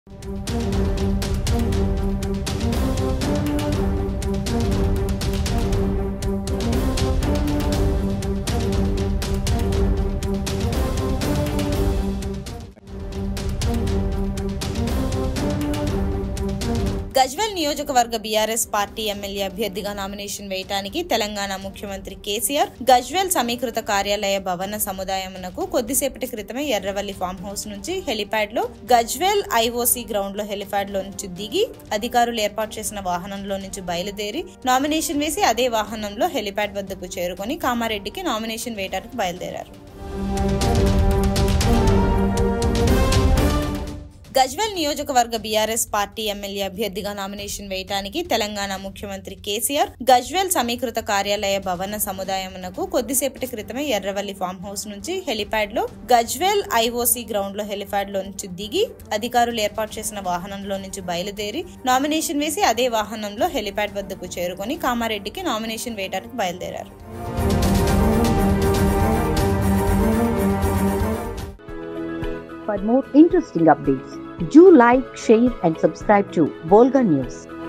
గజ్వెల్ నియోజకవర్గ BRS party MLA అభ్యర్థిగా nomination వేయటానికి తెలంగాణ ముఖ్యమంత్రి కేసీఆర్ గజ్వెల్ సమీకృత కార్యాలయ భవన సముదాయమునకు కొద్దిసేపటి క్రితమే ఎర్రవల్లి ఫామ్ హౌస్ నుంచి హెలిప్యాడ్ లో గజ్వెల్ ఐఓసీ గ్రౌండ్ లో హెలిప్యాడ్ లో నుంచి దిగి అధికారులు ఏర్పాటు చేసిన వాహనంలో నుంచి బయలుదేరి నామినేషన్ వేసి అదే వాహనంలో హెలిప్యాడ్ వద్దకు చేరుకొని కామారెడ్డికి నామినేషన్ వేయడానికి బయలుదేరారు గజ్వెల్ నియోజకవర్గ బీఆర్ఎస్ పార్టీ ఎమ్మెల్యే అభ్యర్థిగా నామినేషన్ వేయటానికి తెలంగాణ ముఖ్యమంత్రి కేసీఆర్ గజ్వెల్ సమీకృత కార్యాలయ భవన సముదాయమునకు కొద్దిసేపటి క్రితమే ఎర్రవల్లి ఫామ్ హౌస్ నుంచి హెలిప్యాడ్ లో గజ్వెల్ ఐఓసీ గ్రౌండ్ లో హెలిప్యాడ్ లో నుంచి దిగి అధికారులు ఏర్పాటు చేసిన వాహనంలో నుంచి బయలుదేరి నామినేషన్ వేసి అదే వాహనంలో హెలిప్యాడ్ వద్దకు చేరుకొని కామారెడ్డికి నామినేషన్ వేయడానికి బయలుదేరారు For more interesting updates, do like, share, and subscribe to Volga News.